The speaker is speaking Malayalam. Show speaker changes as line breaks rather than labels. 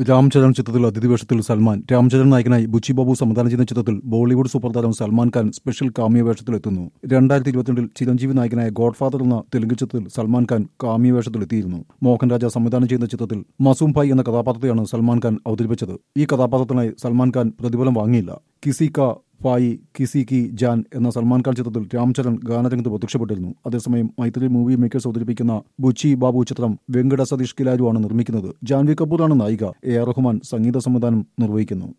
രാംചരൺ ചിത്രത്തിൽ അതിഥി വേഷത്തിൽ സൽമാൻ രാംചരൺ നായകനായി ബുച്ചി ബാബു സംവിധാനം ചെയ്യുന്ന ചിത്രത്തിൽ ബോളിവുഡ് സൂപ്പർ താരം സൽമാൻ ഖാൻ സ്പെഷ്യൽ കാമിയ വേഷത്തിലെത്തുന്നു രണ്ടായിരത്തി ഇരുപത്തിരണ്ടിൽ ചിരഞ്ജീവി നായകനായ ഗോഡ് ഫാദർ എന്ന തെലുങ്ക് ചിത്രത്തിൽ സൽമാൻ ഖാൻ കാമിയ വേഷത്തിലെത്തിയിരുന്നു മോഹൻ രാജ സംവിധാനം ചെയ്യുന്ന ചിത്രത്തിൽ മസൂം ഭായ് എന്ന കഥാപാത്രത്തെയാണ് സൽമാൻ ഖാൻ അവതരിപ്പിച്ചത് ഈ കഥാപാത്രത്തിനായി സൽമാൻ ഖാൻ പ്രതിഫലം വാങ്ങിയില്ല കിസി കാ ഫായി കിസി കി ജാൻ എന്ന സൽമാൻ ഖാൻ ചിത്രത്തിൽ രാംചരൺ ഗാനരംഗത്ത് പ്രത്യക്ഷപ്പെട്ടിരുന്നു അതേസമയം മൈത്രി മൂവി മേക്കേഴ്സ് അവതരിപ്പിക്കുന്ന ബുച്ചി ബാബു ചിത്രം വെങ്കട സതീഷ് കിലാരു ആണ് നിർമ്മിക്കുന്നത് ജാൻവി കപൂറാണ് നായിക എ ആർ റഹ്മാൻ സംഗീത സംവിധാനം നിർവഹിക്കുന്നു